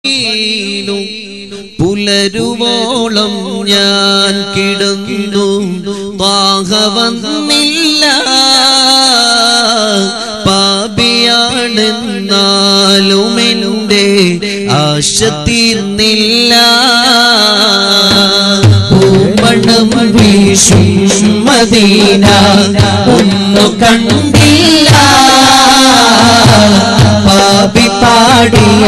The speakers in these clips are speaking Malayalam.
വീണു പുലരുവോളം ഞാൻ കിടന്നു വാഹ വന്നില്ല പാപിയാണെന്നാലും എൻ്റെ ആശ തീർന്നില്ല പൂമണം വീശും മദീന ഒന്നു കണ്ടില്ല പാപി പാടിയ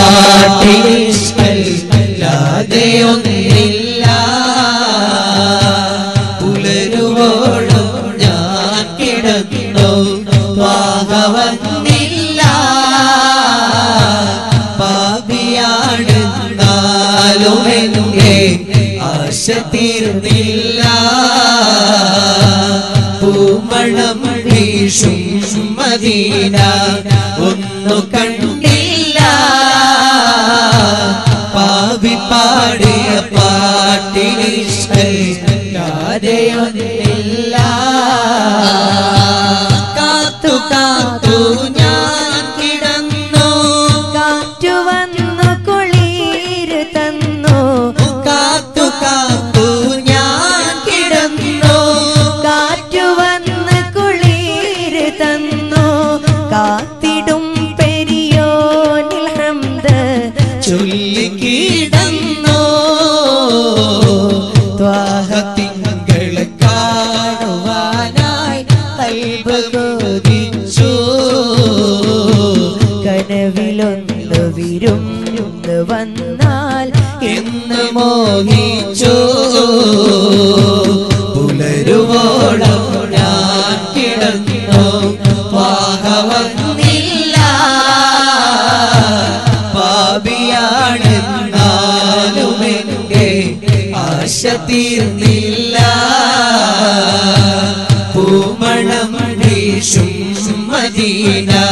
പാട്ടില്ലാതെ ഒന്നില്ല പുലരുവോളം ഞാൻ കിടന്നു പാകവന്നില്ല പാപിയാണെന്നാലും എൻ്റെ ആശ തീർന്നില്ല പൂമണം വീശും മദീന ഒന്നു കണ്ടില്ല പാവി പാടിയ പാട്ടിനില്ല കാത്തു കാത്തു ഞാൻ കിടന്നു കാറ്റു വന്നു കുളിര് തന്നു കാത്തു കാത്തു ഞാൻ കിടന്നു കാറ്റു വന്ന് കുളിര് തന്നു കാത്തിടും പെരിയോനിൽ ഹംദ് ചൊല്ലിക്കിടന്നു ത്വാഹത്തിങ്കളെ കാണുവാനായി കൽബ് കൊതിച്ചു കനവിലൊന്ന് വിരുന്ന് വന്നാൽ എന്ന് മോഹിച്ചു പുലരുവോളം ഞാൻ കിടന്നു വാഹവന്നില്ല പാപിയാണെന്നാലും എൻ്റെ ആശ തീർന്നില്ല പൂമണം വീശും മദീന